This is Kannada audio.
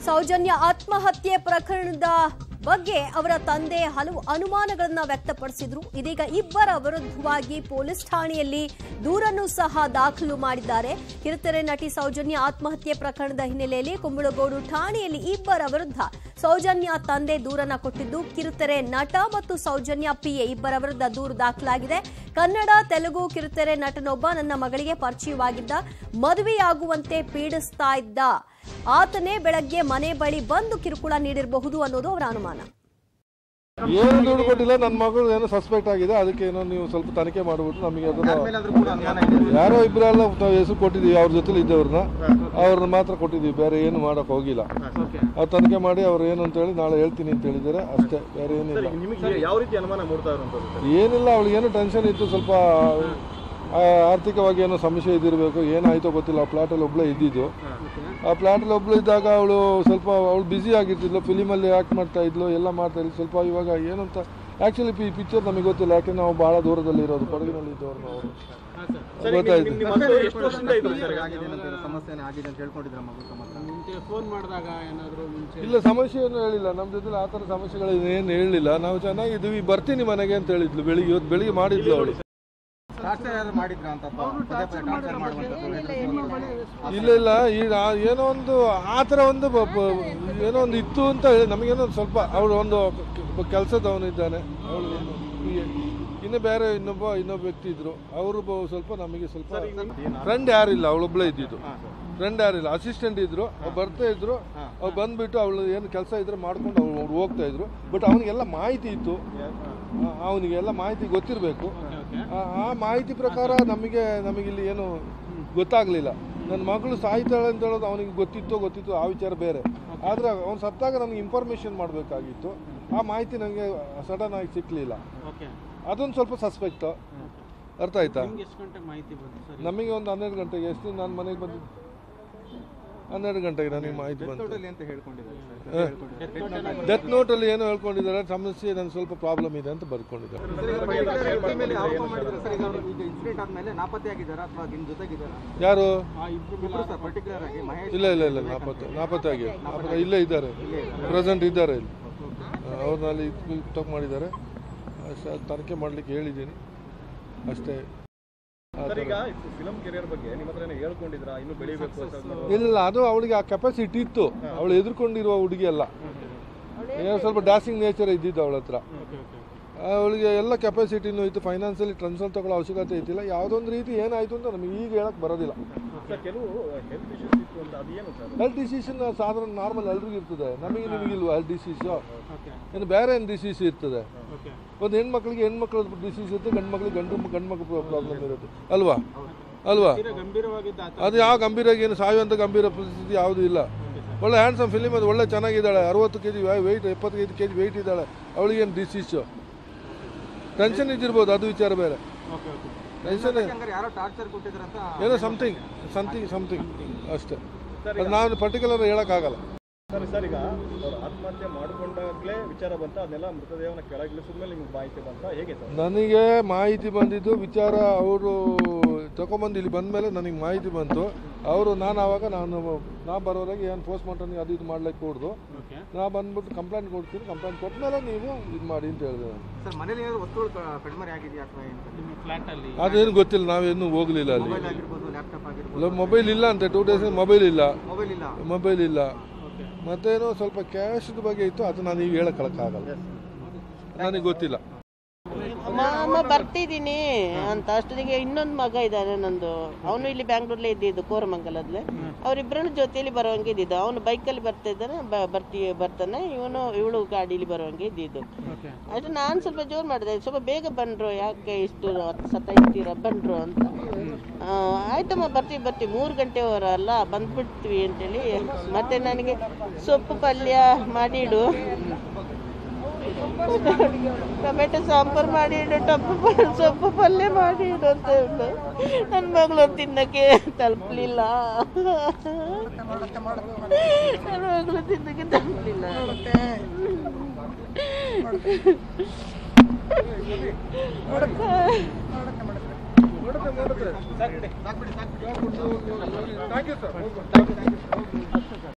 ಸೌಜನ್ಯ ಆತ್ಮಹತ್ಯೆ ಪ್ರಕರಣದ ಬಗ್ಗೆ ಅವರ ತಂದೆ ಹಲವು ಅನುಮಾನಗಳನ್ನ ವ್ಯಕ್ತಪಡಿಸಿದ್ರು ಇದೀಗ ಇಬ್ಬರ ವಿರುದ್ಧವಾಗಿ ಪೊಲೀಸ್ ಠಾಣೆಯಲ್ಲಿ ದೂರನ್ನು ಸಹ ದಾಖಲು ಮಾಡಿದ್ದಾರೆ ಕಿರುತೆರೆ ನಟಿ ಸೌಜನ್ಯ ಆತ್ಮಹತ್ಯೆ ಪ್ರಕರಣದ ಹಿನ್ನೆಲೆಯಲ್ಲಿ ಕುಂಬಳಗೋಡು ಠಾಣೆಯಲ್ಲಿ ಇಬ್ಬರ ವಿರುದ್ಧ ಸೌಜನ್ಯ ತಂದೆ ದೂರನ್ನ ಕೊಟ್ಟಿದ್ದು ಕಿರುತೆರೆ ನಟ ಮತ್ತು ಸೌಜನ್ಯ ಪಿಎ ಇಬ್ಬರ ವಿರುದ್ಧ ದೂರು ದಾಖಲಾಗಿದೆ ಕನ್ನಡ ತೆಲುಗು ಕಿರುತೆರೆ ನಟನೊಬ್ಬ ನನ್ನ ಮಗಳಿಗೆ ಪರಿಚಯವಾಗಿದ್ದ ಮದುವೆಯಾಗುವಂತೆ ಪೀಡಿಸ್ತಾ ಇದ್ದ ಆತನೇ ಬೆಳಗ್ಗೆ ಮನೆ ಬಳಿ ಬಂದು ಕಿರುಕುಳ ನೀಡಿರಬಹುದು ಅನ್ನೋದು ಅವರ ಅನುಮಾನ ಏನು ದುಡ್ಡು ಕೊಟ್ಟಿಲ್ಲ ನನ್ನ ಮಗಳು ಏನೋ ಸಸ್ಪೆಕ್ಟ್ ಆಗಿದೆ ಅದಕ್ಕೆ ಏನೋ ನೀವು ಸ್ವಲ್ಪ ತನಿಖೆ ಮಾಡ್ಬಿಟ್ಟು ನಮಗೆ ಅದನ್ನ ಮೇಲಾದ್ರೂ ಕೂಡ ಅನುಮಾನ ಇದೆ ಯಾರೋ ಇಬ್ಬರೆಲ್ಲ ನಾವು ಹೆಸರು ಕೊಟ್ಟಿದ್ದೀವಿ ಅವ್ರ ಜೊತೆಲಿ ಇದ್ದವ್ರನ್ನ ಅವ್ರನ್ನ ಮಾತ್ರ ಕೊಟ್ಟಿದ್ದೀವಿ ಬೇರೆ ಏನು ಮಾಡಕ್ ಹೋಗಿಲ್ಲ ಓಕೆ ಅದು ತನಿಖೆ ಮಾಡಿ ಅವ್ರು ಏನು ಅಂತ ಹೇಳಿ ನಾಳೆ ಹೇಳ್ತೀನಿ ಅಂತ ಹೇಳಿದ್ದಾರೆ ಅಷ್ಟೇ ಬೇರೆ ಏನಿಲ್ಲ ನಿಮಗೆ ಯಾವ ರೀತಿ ಅನುಮಾನ ಮೂಡ್ತಾ ಇರುವಂತದ್ದು ಸರ್ ಏನಿಲ್ಲ ಅವಳಿಗೆ ಏನೋ ಟೆನ್ಷನ್ ಇತ್ತು ಸ್ವಲ್ಪ ಆ, ಆರ್ಥಿಕವಾಗಿ ಏನೋ ಸಮಸ್ಯೆ ಇದ್ದಿರಬೇಕು ಏನಾಯ್ತೋ ಗೊತ್ತಿಲ್ಲ ಆ ಫ್ಲಾಟಲ್ಲಿ ಒಬ್ಬಳೇ ಇದ್ದಿದ್ದು ಆ ಫ್ಲಾಟಲ್ಲಿ ಒಬ್ಳು ಇದ್ದಾಗ ಅವಳು ಸ್ವಲ್ಪ ಅವಳು ಬ್ಯುಸಿ ಆಗಿರ್ತಿದ್ಲು ಫಿಲಿಮಲ್ಲಿ ಆ್ಯಕ್ಟ್ ಮಾಡ್ತಾ ಇದ್ಲು ಎಲ್ಲ ಮಾಡ್ತಾ ಇದ್ಲು ಸ್ವಲ್ಪ ಇವಾಗ ಏನಂತ ಆ್ಯಕ್ಚುಲಿ ಈ ಪಿಕ್ಚರ್ ನಮಗೆ ಗೊತ್ತಿಲ್ಲ ಯಾಕೆಂದ್ರೆ ನಾವು ಭಾಳ ದೂರದಲ್ಲಿ ಇರೋದು ಕೊಡಗಿನಲ್ಲಿ ಇದ್ದವ್ರು ನಾವು ಸರ್ ಗೊತ್ತಾಯ್ತು ನಿಮ್ಮ ಮಗಳು ಎಷ್ಟು ವರ್ಷದಿಂದ ಇದ್ರು ಸರ್ ಆಗಿದೆ ಅಂತ ಸಮಸ್ಯೆ ಆಗಿದೆ ಅಂತ ಹೇಳ್ಕೊಂಡಿದ್ರ ಮಗು ತಮ್ಮ ಹತ್ರ ಮುಂಚೆ ಫೋನ್ ಮಾಡಿದಾಗ ಏನಾದರೂ ಮುಂಚೆ ಇಲ್ಲ ಸಮಸ್ಯೆ ಏನು ಹೇಳಿಲ್ಲ ನಮ್ಮ ಜೊತೆ ಆ ಥರ ಸಮಸ್ಯೆಗಳು ಏನು ಹೇಳಿಲ್ಲ ನಾವು ಚೆನ್ನಾಗಿದ್ದೀವಿ ಬರ್ತೀನಿ ಮನೆಗೆ ಅಂತ ಹೇಳಿದ್ಲು ಬೆಳಿಗ್ಗೆ ಇವತ್ತು ಬೆಳಿಗ್ಗೆ ಮಾಡಿದ್ಲು ಅವಳು ಟಾರ್ಚರ್ ಯಾರು ಮಾಡಿದ್ರ ಅಂತ ಅಥವಾ ಪದೇ ಪದೇ ಟಾರ್ಚರ್ ಮಾಡುವಂಥದ್ದು ಇಲ್ಲ ಇಲ್ಲ ಈ ಆ- ಏನೋ ಒಂದು ಆ ಥರ ಒಂದು ಬ- ಬ- ಏನೋ ಒಂದು ಇತ್ತು ಅಂತ ಹೇಳಿ ನಮಗೇನೋ ಒಂದು ಸ್ವಲ್ಪ ಅವಳು ಒಂದು ಕೆಲಸದವನಿದ್ದಾನೆ ಅವಳು ಇನ್ನು ಬೇರೆ ಇನ್ನೊಬ್ಬ ಇನ್ನೊಬ್ಬ ವ್ಯಕ್ತಿ ಇದ್ರು ಅವರು ಬ- ಸ್ವಲ್ಪ ನಮಗೆ ಸ್ವಲ್ಪ ಫ್ರೆಂಡ್ ಯಾರಿಲ್ಲ ಅವಳೊಬ್ಳೇ ಇದ್ದಿದ್ದು ಫ್ರೆಂಡ್ ಯಾರಿಲ್ಲ ಅಸಿಸ್ಟೆಂಟ್ ಇದ್ರು ಅವ್ರು ಬರ್ತಾ ಇದ್ರು ಅವ್ರು ಬಂದ್ಬಿಟ್ಟು ಅವಳು ಏನು ಕೆಲಸ ಇದ್ರೆ ಮಾಡ್ಕೊಂಡು ಅವ್ರು ಅವ್ರು ಹೋಗ್ತಾ ಇದ್ರು ಬಟ್ ಅವನಿಗೆಲ್ಲ ಮಾಹಿತಿ ಇತ್ತು ಅವನಿಗೆಲ್ಲ ಮಾಹಿತಿ ಗೊತ್ತಿರಬೇಕು ಆ ಮಾಹಿತಿ ಪ್ರಕಾರ ನಮಗೆ ನಮಗಿಲ್ಲಿ ಏನು ಗೊತ್ತಾಗ್ಲಿಲ್ಲ ನನ್ನ ಮಗಳು ಸಾಯ್ತಾಳೆ ಅಂತ ಹೇಳೋದು ಅವನಿಗೆ ಗೊತ್ತಿತ್ತು ಗೊತ್ತಿತ್ತು ಆ ವಿಚಾರ ಬೇರೆ ಆದರೆ ಅವ್ನು ಸತ್ತಾಗ ನನಗೆ ಇನ್ಫಾರ್ಮೇಷನ್ ಮಾಡಬೇಕಾಗಿತ್ತು ಆ ಮಾಹಿತಿ ನನಗೆ ಸಡನ್ ಆಗಿ ಸಿಕ್ಕಲಿಲ್ಲ ಓಕೆ ಅದೊಂದು ಸ್ವಲ್ಪ ಸಸ್ಪೆಕ್ಟ್ ಅರ್ಥ ಆಯ್ತಾ ನಿಮ್ಗೆ ಎಷ್ಟು ಗಂಟೆಗೆ ಮಾಹಿತಿ ಬಂತು ಸರ್ ನಮಗೆ ಒಂದು ಹನ್ನೆರಡು ಗಂಟೆಗೆ ಎಷ್ಟು ನಾನು ಮನೆಗೆ ಬಂದಿದ್ದು ಹನ್ನೆರಡು ಗಂಟೆಗೆ ನನಗೆ ಮಾಹಿತಿ ಬಂತು ಟೋಟಲಿ ಅಂತ ಹೇಳ್ಕೊಂಡಿದ್ದಾರೆ ಡೆತ್ ನೋಟಲ್ಲಿ ಏನೋ ಹೇಳ್ಕೊಂಡಿದ್ದಾರೆ ಸಮಸ್ಯೆ ನನ್ನ ಸ್ವಲ್ಪ ಪ್ರಾಬ್ಲಮ್ ಇದೆ ಅಂತ ಬರ್ಕೊಂಡಿದ್ದಾರೆ ಮೇಲೆ ಆರೋಪ ಮಾಡಿದ್ರೆ ಸರ್ ಈಗ ಅವ್ರು ಈಗ ಇನ್ಸಿಡೆಂಟ್ ಆದ್ಮೇಲೆ ನಾಪತ್ತೆ ಆಗಿದ್ದಾರಾ ಅಥವಾ ನಿಮ್ ಜೊತೆಗಿದ್ದಾರಾ ಯಾರು ಆ ಇಬ್ರು ಇಬ್ರು ಸರ್ ಪರ್ಟಿಕ್ಯುಲರ್ ಆಗಿ ಮಹೇಶ್ ಇಲ್ಲ ಇಲ್ಲ ಇಲ್ಲ ನಾಪತ್ತೆ ನಾಪತ್ತೆ ಆಗಿ ನಾಪತ್ತೆ ಇಲ್ಲೇ ಇದ್ದಾರೆ ಪ್ರೆಸೆಂಟ್ ಇದ್ದಾರೆ ಇಲ್ಲಿ ಅವ್ರನ್ನ ಅಲ್ಲಿ ತಪ್ಪು ಮಾಡಿದ್ದಾರೆ ಅಷ್ಟೇ ಅದು ತನಿಖೆ ಮಾಡಲಿಕ್ಕೆ ಹೇಳಿದ್ದೀನಿ ಅಷ್ಟೇ ಆ ಸರ್ ಥರ. ಈಗ ಫಿಲಂ ಕೆರಿಯರ್ ಬಗ್ಗೆ ನಿಮ್ಮ ಹತ್ರ ಏನೋ ಹೇಳ್ಕೊಂಡಿದ್ರಾ ಇನ್ನು ಬೆಳಿಬೇಕು ಅಂತ ಇಲ್ಲ ಅದು ಅವಳಿಗೆ ಆ ಕೆಪಾಸಿಟಿ ಇತ್ತು ಅವಳು ಎದುರ್ಕೊಂಡಿರುವ ಹುಡುಗಿ ಅಲ್ಲ ಏನೋ ಸ್ವಲ್ಪ ಡ್ಯಾಸಿಂಗ್ ನೇಚರ್ ಇದ್ದಿದ್ದು ಅವಳ ಹತ್ರ ಓಕೆ ಓಕೆ ಅವಳಿಗೆ ಎಲ್ಲ ಕೆಪಾಸಿಟಿನೂ ಇತ್ತು ಫೈನಾನ್ಸಲ್ಲಿ ಟ್ರಾನ್ಸ್ಫರ್ ತಗೊಳ್ಳೋ ಅವಶ್ಯಕತೆ ಇದ್ದಿಲ್ಲ ಯಾವುದೊಂದು ರೀತಿ ಏನಾಯಿತು ಅಂತ ನಮಗೆ ಈಗ ಹೇಳಕ್ ಬರೋದಿಲ್ಲ ಸರ್ ಕೆಲವು ಹೆಲ್ತ್ ಇಶ್ಯೂಸ್ ಇತ್ತು ಅಂತ ಅದೇನು ಸರ್ ಹೆಲ್ತ್ ಡಿಸೀಷನ್ ಸಾಧಾರಣ ನಾರ್ಮಲ್ ಎಲ್ರಿಗೂ ಇರ್ತದೆ ನಮಗೆ ನಿಮಗಿಲ್ವಾ ಹೆಲ್ತ್ ಡಿಸೀಸು ಓಕೆ ಇನ್ನು ಬೇರೆ ಏನು ಡಿಸೀಸ್ ಇರ್ತದೆ ಓಕೆ ಒಂದು ಹೆಣ್ಮಕ್ಳಿಗೆ ಹೆಣ್ಮಕ್ಳ ಡಿಸೀಸ್ ಇರುತ್ತೆ ಗಂಡು ಮಕ್ಳಿಗೆ ಗಂಡು ಗಂಡು ಮಕ್ಳು ಪ್ರಾಬ್ಲಮ್ ಇರುತ್ತೆ ಅಲ್ವಾ ಅಲ್ವಾ ತೀರಾ ಗಂಭೀರವಾಗಿದ್ದ ಆತ ಅದು ಯಾವ ಗಂಭೀರ ಏನು ಸಾಯುವಂಥ ಗಂಭೀರ ಪರಿಸ್ಥಿತಿ ಯಾವುದೂ ಇಲ್ಲ ಒಳ್ಳೆ ಹ್ಯಾಂಡ್ಸಮ್ ಫಿಲಿಮ್ ಅದು ಒಳ್ಳೆ ಚೆನ್ನಾಗಿದ್ದಾಳೆ ಅರವತ್ತು ಕೆ ಜಿ ವೆಯ್ಟ್ ಎಪ್ಪತ್ತೈದು ಕೆ ಜಿ ವೆಯ್ಟ್ ಇದ್ದಾಳೆ ಅವಳಿಗೇನು ಡಿಸೀಸು ಟೆನ್ಷನ್ ಇದ್ದಿರ್ಬೋದು ಅದು ವಿಚಾರ ಬೇರೆ ಓಕೆ ಓಕೆ ಟೆನ್ಷನ್ ಹಂಗಾರೆ ಯಾರೋ ಟಾರ್ಚರ್ ಕೊಟ್ಟಿದ್ರಂತ ಏನೋ ಸಮಥಿಂಗ್ ಸಮಥಿಂಗ್ ಸಮಥಿಂಗ್ ಅಷ್ಟೇ ಅದು ನಾವು ಪರ್ಟಿಕ್ಯುಲರ್ ಹೇಳೋಕ್ಕಾಗಲ್ಲ ಸರ್ ಸರ್ ಈಗ ಅವ್ರು ಆತ್ಮಹತ್ಯೆ ಮಾಡಿಕೊಂಡಾಗಲೇ ವಿಚಾರ ಬಂತ ಅದನ್ನೆಲ್ಲ ಮೃತದೇಹನ ಕೆಳಗಿಳಿಸಿದ ಮೇಲೆ ನಿಮ್ಗೆ ಮಾಹಿತಿ ಬಂತ ಹೇಗೆ ಸರ್ ನನಗೆ ಮಾಹಿತಿ ಬಂದಿದ್ದು ವಿಚಾರ ಅವರು ತಗೊಂಬಂದು ಇಲ್ಲಿ ಬಂದಮೇಲೆ ನನಗೆ ಮಾಹಿತಿ ಬಂತು ಅವರು ನಾನು ಆವಾಗ ನಾನು ನಾ ಬರೋವರೆಗೆ ಏನು ಪೋಸ್ಟ್ ಮಾರ್ಟಮ್ ಅದು ಇದು ಮಾಡ್ಲಿಕ್ಕೆ ಕೂಡ್ದು ಓಕೆ ನಾ ಬಂದ್ಬಿಟ್ಟು ಕಂಪ್ಲೇಂಟ್ ಕೊಡ್ತೀನಿ ಕಂಪ್ಲೇಂಟ್ ಕೊಟ್ಮೇಲೆ ನೀವು ಇದು ಮಾಡಿ ಅಂತ ಹೇಳಿದೆ ನಾನು ಸರ್ ಮನೇಲಿ ಏನಾದ್ರು ವಸ್ತುಗಳು ಕ- ಕಡಿಮೆ ಆಗಿದೆಯಾ ಅಥವಾ ಏನು ನಿಮ್ಮ ಫ್ಲ್ಯಾಟಲ್ಲಿ ಅದೇನು ಗೊತ್ತಿಲ್ಲ ನಾವೇನು ಹೋಗಲಿಲ್ಲ ಅಲ್ಲಿ ಮೊಬೈಲ್ ಆಗಿರ್ಬೋದು ಲ್ಯಾಪ್ಟಾಪ್ ಆಗಿರ್ಬೋದು ಇಲ್ಲ ಮೊಬೈಲ್ ಇಲ್ಲ ಅಂತೆ ಟೂ ಡೇಸ್ ಮೊಬೈಲ್ ಇಲ್ಲ ಮೊಬೈಲ್ ಇಲ್ಲ ಮೊಬೈಲ್ ಇಲ್ಲ ಓಕೆ ಮತ್ತೇನೋ ಸ್ವಲ್ಪ ಕ್ಯಾಶ್ದ ಬಗ್ಗೆ ಇತ್ತು ಅದು ನಾನು ಈಗ ಹೇಳಕ್ಕಾಗಲ್ಲ ನನಗೆ ಗೊತ್ತಿಲ್ಲ ಮಾಮ ಬರ್ತಿದ್ದೀನಿ ಅಂತ ಅಷ್ಟೊತ್ತಿಗೆ ಇನ್ನೊಂದು ಮಗ ಇದ್ದಾನೆ ನಂದು ಅವನು ಇಲ್ಲಿ ಬ್ಯಾಂಗ್ಳೂರ್ಲೇ ಇದ್ದಿದ್ದು ಕೋರಮಂಗಲದಲ್ಲಿ ಅವರಿಬ್ಬರನ್ನು ಜೊತೆಯಲ್ಲಿ ಬರುವಂಗೆ ಇದ್ದಿದ್ದು ಅವನು ಬೈಕಲ್ಲಿ ಬರ್ತಾ ಇದ್ದಾನೆ ಬ- ಬರ್ತಿ ಬರ್ತಾನೆ ಇವನು ಇವಳು ಗಾಡೀಲಿ ಬರುವಂಗೆ ಇದ್ದಿದ್ದು ಓಕೆ ಅಷ್ಟು ನಾನು ಸ್ವಲ್ಪ ಜೋರು ಮಾಡಿದೆ ಸ್ವಲ್ಪ ಬೇಗ ಬಂದ್ರು ಯಾಕೆ ಇಷ್ಟು ಸತಾಯಿಸ್ತೀರ ಬಂದ್ರು ಅಂತ ಆ, ಆಯ್ತಮ್ಮ ಬರ್ತೀವಿ ಬರ್ತೀವಿ ಮೂರು ಗಂಟೆವರ ಅಲ್ಲ ಬಂದ್ಬಿಡ್ತೀವಿ ಅಂತೇಳಿ ಮತ್ತೆ ನನಗೆ ಸೊಪ್ಪು ಪಲ್ಯ ಮಾಡಿಡು ಟೊಮೆಟೊ ಸಾಂಬಾರು ಮಾಡಿಡು ಟೊಪ್ಪು ಪ- ಸೊಪ್ಪು ಪಲ್ಯ ಮಾಡಿಡು ಅಂತ ಹೇಳು ನನ್ನ ಮಗಳು ತಿನ್ನಕ್ಕೆ ತಲುಪಲಿಲ್ಲ ನನ್ನ ಮಗಳು ತಿನ್ನಕ್ಕೆ ತಲುಪಲಿಲ್ಲ ಥ್ಯಾಂಕ್ ಯು ಸರ್